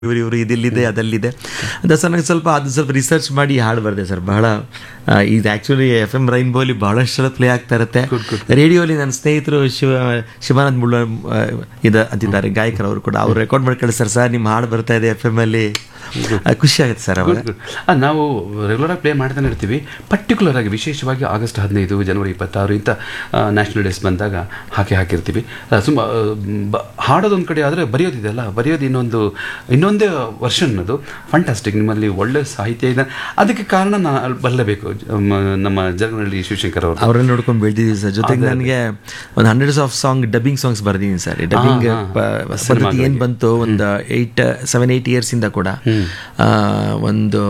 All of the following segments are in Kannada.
ಇವರು ಇವರು ಇದಿಲ್ಲಿದೆ ಅದಲ್ಲಿದೆ ಅಂತ ಸರ್ ನನಗೆ ಸ್ವಲ್ಪ ಅದು ಸ್ವಲ್ಪ ರಿಸರ್ಚ್ ಮಾಡಿ ಹಾಡು ಬರದೆ ಸರ್ ಬಹಳ ಆ, ಇದು ಆ್ಯಕ್ಚುಲಿ ಎಫ್ ಎಮ್ ರೈನ್ಬೋಲಿ ಬಹಳಷ್ಟು ಸಲ ಪ್ಲೇ ಆಗ್ತಾ ಇರುತ್ತೆ ರೇಡಿಯೋಲಿ ನನ್ನ ಸ್ನೇಹಿತರು ಶಿವ ಶಿವಾನಂದ್ ಮುಳ್ಳ ಆ, ಇದು ಅಂತಿದ್ದಾರೆ ಗಾಯಕರು ಅವರು ಕೂಡ ಅವ್ರು ರೆಕಾರ್ಡ್ ಮಾಡಿ ಕಳಿಸ್ತಾರೆ ಸರ್ ನಿಮ್ಮ ಹಾಡು ಬರ್ತಾ ಇದೆ ಎಫ್ ಎಮ್ ಅಲ್ಲಿ ಆ, ಖುಷಿ ಆಗುತ್ತೆ ಸರ್ ಅವಾಗ ಆ, ನಾವು ರೆಗ್ಯುಲರ್ ಆಗಿ ಪ್ಲೇ ಮಾಡ್ತಾನೆ ಇರ್ತೀವಿ ಪರ್ಟಿಕ್ಯುಲರ್ ಆಗಿ ವಿಶೇಷವಾಗಿ ಆಗಸ್ಟ್ ಹದಿನೈದು ಜನವರಿ ಇಪ್ಪತ್ತಾರು ಇಂಥ ನ್ಯಾಷನಲ್ ಡೇಸ್ ಬಂದಾಗ ಹಾಕಿ ಹಾಕಿರ್ತೀವಿ ತುಂಬ ಹಾಡೋದೊಂದು ಕಡೆ ಆದರೆ ಬರೆಯೋದಿದೆಯಲ್ಲ ಬರೆಯೋದು ಇನ್ನೊಂದು ಇನ್ನೊಂದೇ ವರ್ಷನ್ ಅದು ಫಂಟಾಸ್ಟಿಕ್ ನಿಮ್ಮಲ್ಲಿ ಒಳ್ಳೆ ಸಾಹಿತ್ಯ ಇದೆ ಅದಕ್ಕೆ ಕಾರಣ ನಾ ಬರಲೇಬೇಕು ನಮ್ಮ ಜಗನಹಳ್ಳಿ ಶಿವಶಂಕರ್ ಅವರು ಅವರನ್ನ ನೋಡ್ಕೊಂಡು ಬೆಳೆದಿದ್ದೀವಿ ಸರ್ ಜೊತೆಗೆ ನನಗೆ ಒಂದು hundreds of song dubbing songs ಬರ್ದಿದ್ದೀನಿ ಸರ್ ಡಬ್ಬಿಂಗ್ ಪದ್ಧತಿ ಏನು ಬಂತು ಒಂದು ಏಯ್ಟ್ ಸೆವೆನ್ ಏಯ್ಟ್ ಇಯರ್ಸಿಂದ ಕೂಡ ಆ, ಒಂದು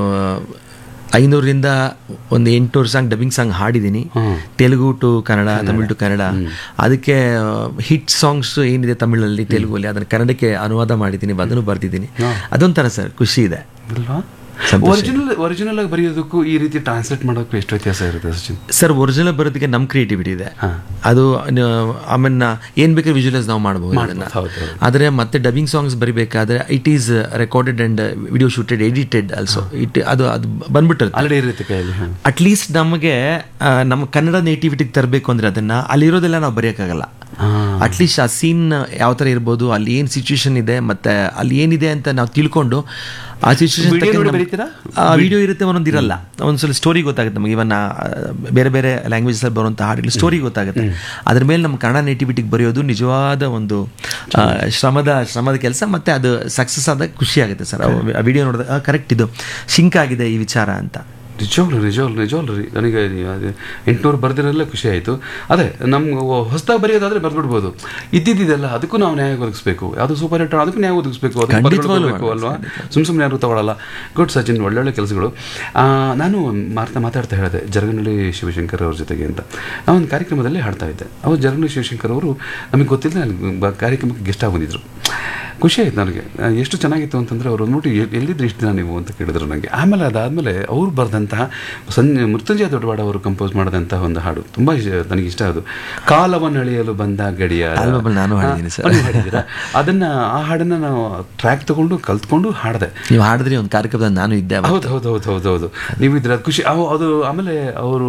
ಐನೂರಿಂದ ಒಂದು ಎಂಟುನೂರು ಸಾಂಗ್ ಡಬ್ಬಿಂಗ್ ಸಾಂಗ್ ಹಾಡಿದ್ದೀನಿ ತೆಲುಗು ಟು ಕನ್ನಡ ತಮಿಳ್ ಟು ಕನ್ನಡ ಅದಕ್ಕೆ ಹಿಟ್ ಸಾಂಗ್ಸ್ ಏನಿದೆ ತಮಿಳಲ್ಲಿ ತೆಲುಗಲ್ಲಿ ಅದನ್ನು ಕನ್ನಡಕ್ಕೆ ಅನುವಾದ ಮಾಡಿದ್ದೀನಿ ಅದನ್ನು ಬರ್ದಿದ್ದೀನಿ ಅದೊಂಥರ ಸರ್ ಖುಷಿ ಇದೆ ಅಲ್ವಾ ಒರಿಜಿನಲ್ ಒರಿಜಿನಲ್ ಆಗಿ ಬರೆಯೋದಕ್ಕೂ ಈ ರೀತಿ ಟ್ರಾನ್ಸ್ಲೇಟ್ ಮಾಡೋಕ್ಕೂ ಎಷ್ಟು ವ್ಯತ್ಯಾಸ ಇರುತ್ತೆ ಸಚಿನ್ ಸರ್ ಒರಿಜಿನಲ್ ಬರೋದಕ್ಕೆ ನಮ್ಮ ಕ್ರಿಯೇಟಿವಿಟಿ ಇದೆ ಅದು ನ- ಆಮೇಲೆ ಏನು ಬೇಕಾದ್ರೆ ವಿಜುವಲೈಸ್ ನಾವು ಮಾಡಬಹುದು ಅದನ್ನ ಹೌದು, ಹೌದು. ಆದರೆ ಮತ್ತೆ ಡಬ್ಬಿಂಗ್ ಸಾಂಗ್ಸ್ ಬರಿಬೇಕಾದ್ರೆ it is recorded and video shooted edited also it ಅದು ಅದು ಬಂದ್ಬಿಟ್ಟಿರುತ್ತೆ ಆಲ್ರೆಡಿ ಇರುತ್ತೆ ಕೈಯಲ್ಲಿ ಹ. ಅಟ್ಲೀಸ್ಟ್ ನಮಗೆ ಆ, ನಮ್ಮ ಕನ್ನಡ ನೇಟಿವಿಟಿಗೆ ತರಬೇಕು ಅಂದ್ರೆ ಅದನ್ನ ಅಲ್ಲಿರೋದೆಲ್ಲ ನಾವು ಬರೆಯೋಕ್ಕಾಗಲ್ಲ ಅಟ್ಲೀಸ್ಟ್ ಆ ಸೀನ್ ಯಾವ ಥರ ಇರ್ಬೋದು ಅಲ್ಲಿ ಏನು ಸಿಚುವೇಶನ್ ಇದೆ ಮತ್ತೆ ಅಲ್ಲಿ ಏನಿದೆ ಅಂತ ನಾವು ತಿಳ್ಕೊಂಡು ಆ Video ನೋಡಿ ಬರೀತೀರಾ? ಸಿಚುವೇಶನ್ ವಿಡಿಯೋ ಇರುತ್ತೆ ಒಂದೊಂದು ಇರಲ್ಲ ಒಂದ್ಸಲ ಸ್ಟೋರಿ ಗೊತ್ತಾಗುತ್ತೆ ನಮಗೆ ಇವನ್ ಬೇರೆ ಬೇರೆ ಲ್ಯಾಂಗ್ವೇಜ್ ಅಲ್ಲಿ ಬರುವಂಥ ಹಾಡುಗಳು ಸ್ಟೋರಿ ಗೊತ್ತಾಗುತ್ತೆ ಅದ್ರ ಮೇಲೆ ನಮ್ಮ ಕನ್ನಡ ನೇಟಿವಿಟಿಗೆ ಬರೆಯೋದು ನಿಜವಾದ ಒಂದು ಆ, ಶ್ರಮದ ಶ್ರಮದ ಕೆಲಸ ಮತ್ತೆ ಅದು ಸಕ್ಸಸ್ ಆದಾಗ ಖುಷಿ ಆಗುತ್ತೆ ಸರ್ ಆ ವಿಡಿಯೋ ನೋಡಿದಾಗ ಕರೆಕ್ಟ್ ಇದು ಶಿಂಕ್ ಆಗಿದೆ ಈ ವಿಚಾರ ಅಂತ ನಿಜವಾಗ್ಲು ನಿಜವಾಗ್ಲು ನಿಜವಾಗ್ಲು ರೀ ನನಗೆ ಎಂಟುನೂರು ಬರ್ದಿರಲ್ಲ ಖುಷಿ ಆಯಿತು ಅದೇ ನಮ್ಗೆ ಹೊಸದಾಗಿ ಬರೆಯೋದಾದ್ರೆ ಬರ್ಬಿಡ್ಬೋದು ಇದ್ದಿದ್ದೆಲ್ಲ ಅದಕ್ಕೂ ನಾವು ನ್ಯಾಯ ಒದಗಿಸ್ಬೇಕು ಯಾವುದು ಸೂಪರ್ ಹಿಟ್ ಅದಕ್ಕೂ ನ್ಯಾಯ ಒದಗಿಸ್ಬೇಕು ಅದಕ್ಕೆ ಖಂಡಿತವಾಗ್ಲೂ ಬರ್ಕೊಳ್ಬೇಕು ಅಲ್ವಾ ಸುಮ್ ಸುಮ್ಮನೆ ಯಾರು ತಗೊಳ್ಳಲ್ಲ ಗುಡ್ ಸಚಿನ್ ಒಳ್ಳೊಳ್ಳೆ ಕೆಲಸಗಳು ಆ, ನಾನು ಮಾರ್ತಾ ಮಾತಾಡ್ತಾ ಹೇಳಿದೆ ಜರಗನಹಳ್ಳಿ ಶಿವಶಂಕರ್ ಅವ್ರ ಜೊತೆಗೆ ಅಂತ ನಾವು ಒಂದು ಕಾರ್ಯಕ್ರಮದಲ್ಲಿ ಹಾಡ್ತಾ ಇದ್ದೆ ಅವ್ರು ಜರಗನಹಳ್ಳಿ ಶಿವಶಂಕರ್ ಅವರು ನಮಗೆ ಗೊತ್ತಿಲ್ಲ ಅಲ್ಲಿ ಬ- ಕಾರ್ಯಕ್ರಮಕ್ಕೆ ಗೆಸ್ಟ್ ಆಗಿ ಬಂದಿದ್ರು ಖುಷಿ ಆಯ್ತು ನನಗೆ ಆ, ಎಷ್ಟು ಚೆನ್ನಾಗಿತ್ತು ಅಂತಂದರೆ ಅವರು ನೋಡಿ ಎಲ್- ಎಲ್ಲಿದ್ರು ಇಷ್ಟು ದಿನ ನೀವು ಅಂತ ಕೇಳಿದ್ರು ನನಗೆ ಆಮೇಲೆ ಅದಾದಮೇಲೆ ಅವ್ರು ಬರೆದಂತಹ ಸನ್ ಮೃತ್ಯುಂಜಯ ದೊಡ್ಡವಾಡ ಅವರು ಕಂಪೋಸ್ ಮಾಡಿದಂತಹ ಒಂದು ಹಾಡು ತುಂಬ ನನಗೆ ಇಷ್ಟ ಅದು ಕಾಲವನ್ನು ಅಳೆಯಲು ಬಂದ ಗಡಿಯ Album ಅಲ್ಲಿ ನಾನು ಹಾಡಿದ್ದೀನಿ ಸರ್. ಹಾಡಿದ್ದೀರಾ ಅದನ್ನು ಆ ಹಾಡನ್ನು ನಾವು ಟ್ರ್ಯಾಕ್ ತಗೊಂಡು ಕಲ್ತ್ಕೊಂಡು ಹಾಡಿದೆ ನೀವು ಹಾಡಿದ್ರಿ ಒಂದು ಕಾರ್ಯಕ್ರಮದಲ್ಲಿ ನಾನು ಇದ್ದೆ ಅವಾಗ. ಹೌದು ಹೌದು ಹೌದು ಹೌದು ಹೌದು ನೀವು ಇದ್ರೆ ಅದು ಖುಷಿ ಅವು ಅದು ಆಮೇಲೆ ಅವರು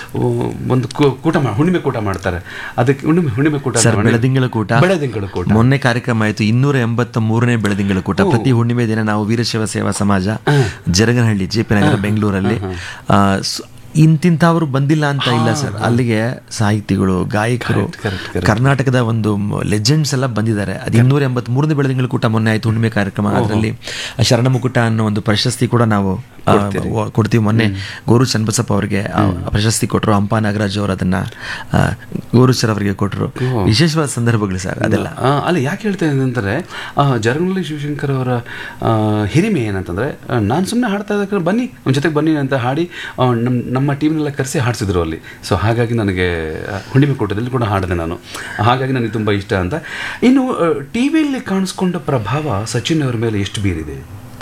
ಒಂದು ಕೂ- ಕೂಟ ಮಾ ಹುಣ್ಣಿಮೆ ಕೂಟ ಮಾಡ್ತಾರೆ ಅದಕ್ಕೆ ಹುಣ್ಣಿಮೆ ಹುಣ್ಣಿಮೆ ಕೂಟ ಸರ್ ಮಾಡಿ- ಬೆಳದಿಂಗಳ ಕೂಟ ಬೆಳದಿಂಗಳ ಕೂಟ ಮೊನ್ನೆ ಕಾರ್ಯಕ್ರಮ ಆಯ್ತು ಇನ್ನೂರ ಎಂಬತ್ತ ಮೂರನೇ ಬೆಳದಿಂಗಳ ಕೂಟ ಪ್ರತಿ ಹುಣ್ಣಿಮೆ ದಿನ ನಾವು ವೀರಶೈವ ಸೇವಾ ಸಮಾಜ ಜರಗನಹಳ್ಳಿ ಜೆ ಪಿ ನಗರ ಬೆಂಗಳೂರಲ್ಲಿ ಆ, ಸ್- ಇಂತಿಂಥವ್ರು ಬಂದಿಲ್ಲ ಅಂತ ಇಲ್ಲ ಸರ್ ಅಲ್ಲಿಗೆ ಸಾಹಿತಿಗಳು ಗಾಯಕರು ಕರ್ನಾಟಕದ ಒಂದು ಲೆಜೆಂಡ್ಸ್ ಎಲ್ಲ ಬಂದಿದ್ದಾರೆ ಅದು ಇನ್ನೂರ ಎಂಬತ್ ಮೂರನೇ ಬೆಳದಿಂಗಳ ಕೂಟ ಮೊನ್ನೆ ಆಯ್ತು ಹುಣ್ಣಿಮೆ ಕಾರ್ಯಕ್ರಮ ಅದರಲ್ಲಿ ಶರಣ ಮುಕುಟ ಅನ್ನೋ ಒಂದು ಪ್ರಶಸ್ತಿ ಕೂಡ ನಾವು ಆ, ವ- ಕೊಡ್ತೀವಿ ಮೊನ್ನೆ ಗೋರು ಚನ್ನಬಸಪ್ಪ ಅವರಿಗೆ ಆ ಪ್ರಶಸ್ತಿ ಕೊಟ್ಟರು ಹಂಪ ನಾಗರಾಜ್ ಅವರು ಅದನ್ನ ಆ, ಗೋರು ಸರ್ ಅವರಿಗೆ ಕೊಟ್ಟರು ವಿಶೇಷವಾದ ಸಂದರ್ಭಗಳು ಸರ್ ಅದೆಲ್ಲ ಆ, ಅಲ್ಲ ಯಾಕೆ ಹೇಳ್ತಾ ಇದ್ದೀನಿ ಅಂತಂದರೆ ಜರಗನಹಳ್ಳಿ ಶಿವಶಂಕರ್ ಅವರ ಆ, ಹಿರಿಮೆ ಏನಂತಂದರೆ ನಾನು ಸುಮ್ಮನೆ ಹಾಡ್ತಾ ಇದ್ದಕ್ಕೆ ಬನ್ನಿ ನಮ್ಮ ಜೊತೆಗೆ ಬನ್ನಿ ಅಂತ ಹಾಡಿ ಆ, ನಮ್ಮ ನಮ್ಮ ಟೀಮ್ನೆಲ್ಲ ಕರೆಸಿ ಹಾಡಿಸಿದ್ರು ಅಲ್ಲಿ ಸೊ ಹಾಗಾಗಿ ನನಗೆ ಆ, ಹುಣ್ಣಿಮೆ ಕೂಟದಲ್ಲಿ ಕೂಡ ಹಾಡಿದೆ ನಾನು ಹಾಗಾಗಿ ನನಗೆ ತುಂಬ ಇಷ್ಟ ಅಂತ ಇನ್ನು ಟಿ ವಿಯಲ್ಲಿ ಕಾಣಿಸ್ಕೊಂಡ ಪ್ರಭಾವ ಸಚಿನ್ ಅವರ ಮೇಲೆ ಎಷ್ಟು ಬೀರಿದೆ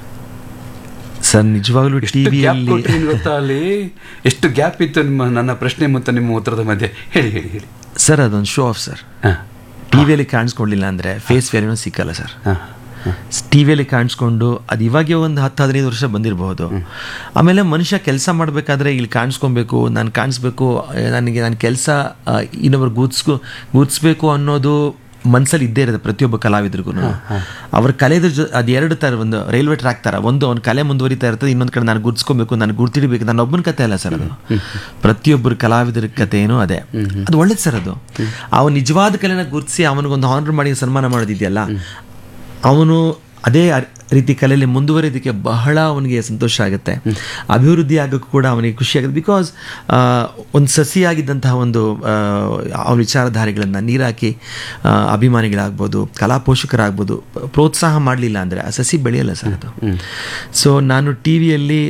ಸರ್ ನಿಜವಾಗ್ಲೂ ಎಷ್ಟು ಗ್ಯಾಪ್ ಟಿವಿಯಲ್ಲಿ ಕೊಟ್ರಿ ನಿಮ್ಗೆ ಗೊತ್ತಾ ಅಲ್ಲಿ ಎಷ್ಟು ಗ್ಯಾಪ್ ಇತ್ತು ನಿಮ್ಮ ನನ್ನ ಪ್ರಶ್ನೆ ಮತ್ತು ನಿಮ್ಮ ಉತ್ತರದ ಮಧ್ಯೆ ಹೇಳಿ ಹೇಳಿ ಹೇಳಿ ಸರ್ ಅದೊಂದು ಶೋ ಆಫ್ ಸರ್ ಹಾಂ ಟಿವಿಯಲ್ಲಿ ಕಾಣಿಸ್ಕೊಂಡಿಲ್ಲ ಅಂದ್ರೆ ಫೇಸ್ ವ್ಯಾಲ್ಯೂನೂ ಸಿಕ್ಕಲ್ಲ ಸರ್ ಹಾಂ ಟಿವಿಯಲ್ಲಿ ಕಾಣಿಸ್ಕೊಂಡು ಅದು ಇವಾಗೆ ಒಂದು ಹತ್ತು ಹದಿನೈದು ವರ್ಷ ಬಂದಿರಬಹುದು ಆಮೇಲೆ ಮನುಷ್ಯ ಕೆಲಸ ಮಾಡಬೇಕಾದ್ರೆ ಇಲ್ಲಿ ಕಾಣಿಸ್ಕೊಬೇಕು ನಾನು ಕಾಣಿಸ್ಬೇಕು ಆ, ನನಗೆ ನನ್ನ ಕೆಲಸ ಇನ್ನೊಬ್ರು ಗೂಡ್ಸ್ಕೊ ಗೂಡ್ಸ್ಬೇಕು ಅನ್ನೋದು ಮನ್ಸಲ್ಲಿ ಇದ್ದೇ ಇರುತ್ತೆ ಪ್ರತಿಯೊಬ್ಬ ಕಲಾವಿದ್ರಿಗೂ ಅವ್ರ ಕಲೆದ್ರ ಜೊ ಅದು ಎರಡು ಥರ ಒಂದು ರೈಲ್ವೆ ಟ್ರ್ಯಾಕ್ ಥರ ಒಂದು ಅವ್ನ ಕಲೆ ಮುಂದುವರಿತಾ ಇರ್ತದೆ ಇನ್ನೊಂದು ಕಡೆ ನಾನು ಗುರ್ಸ್ಕೊಬೇಕು ನಾನು ಗುರ್ತಿಡ್ಬೇಕು ನಾನು ಒಬ್ಬನ ಕತೆ ಅಲ್ಲ ಸರ್ ಅದು ಪ್ರತಿಯೊಬ್ಬರು ಕಲಾವಿದರ ಕತೆ ಏನೋ ಅದೇ ಅದು ಒಳ್ಳೇದು ಸರ್ ಅದು ಅವನು ನಿಜವಾದ ಕಲೆನ ಗುರ್ತಿಸಿ ಅವನಿಗೊಂದು ಹಾನರ್ ಮಾಡಿ ಸನ್ಮಾನ ಮಾಡೋದಿದೆಯಲ್ಲ ಅವನು ಅದೇ ಅರ್- ರೀತಿ ಕಲೆಯಲ್ಲಿ ಮುಂದುವರಿಯೋದಕ್ಕೆ ಬಹಳ ಅವನಿಗೆ ಸಂತೋಷ ಆಗುತ್ತೆ ಅಭಿವೃದ್ಧಿ ಆಗೋಕ್ಕೂ ಕೂಡ ಅವನಿಗೆ ಖುಷಿ ಆಗುತ್ತೆ ಬಿಕಾಸ್ ಒಂದು ಸಸಿಯಾಗಿದ್ದಂತಹ ಒಂದು ಆ, ಅವನ ವಿಚಾರಧಾರೆಗಳನ್ನು ನೀರಾಕಿ ಆ, ಅಭಿಮಾನಿಗಳಾಗ್ಬೋದು ಕಲಾ ಪೋಷಕರಾಗ್ಬೋದು ಪ- ಪ್ರೋತ್ಸಾಹ ಮಾಡಲಿಲ್ಲ ಅಂದರೆ ಆ ಸಸಿ ಬೆಳೆಯಲ್ಲ ಸರ್ ಅದು ಸೊ ನಾನು ಟಿ ವಿಯಲ್ಲಿ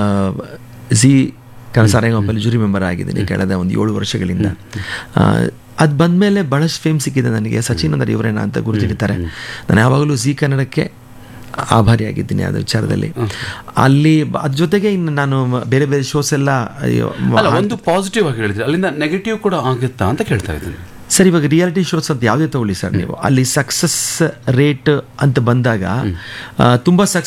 ಝಿ ಸಾರಂಗಪ್ಪಲ್ಲಿ ಜೂರಿ ಮೆಂಬರ್ ಆಗಿದ್ದೀನಿ ಕಳೆದ ಒಂದು ಏಳು ವರ್ಷಗಳಿಂದ ಅದು ಬಂದಮೇಲೆ ಭಾಳಷ್ಟು ಫೇಮ್ ಸಿಕ್ಕಿದೆ ನನಗೆ ಸಚಿನ್ ಅಂದ್ರೆ ಇವರೇನ ಅಂತ ಗುರುತಿಡ್ತಾರೆ ನಾನು ಯಾವಾಗಲೂ ಝಿ ಕನ್ನಡಕ್ಕೆ ಆಭಾರಿಯಾಗಿದ್ದೀನಿ ಅದ್ರ ವಿಚಾರದಲ್ಲಿ ಅಲ್ಲಿ ಬ- ಅದ್ರ ಜೊತೆಗೆ ಇನ್ನು ನಾನು ಮ- ಬೇರೆ ಬೇರೆ ಶೋಸ್ ಎಲ್ಲ ಅಯ್ಯೋ, ಮ- ಅಲ್ಲ ಒಂದು ಪಾಸಿಟಿವ್ ಆಗಿ ಹೇಳಿದ್ರೆ ಅಲ್ಲಿಂದ ನೆಗೆಟಿವ್ ಕೂಡ ಆಗುತ್ತಾ ಅಂತ ಕೇಳ್ತಾ ಇದ್ದೀನಿ ಸರ್ ಇವಾಗ ರಿಯಾಲಿಟಿ ಶೋಸ್ ಅಂತ ಯಾವುದೇ ತಗೊಳ್ಳಿ ಸರ್ ನೀವು ಅಲ್ಲಿ ಸಕ್ಸಸ್ ರೇಟ್ ಅಂತ ಬಂದಾಗ ಆ, ತುಂಬಾ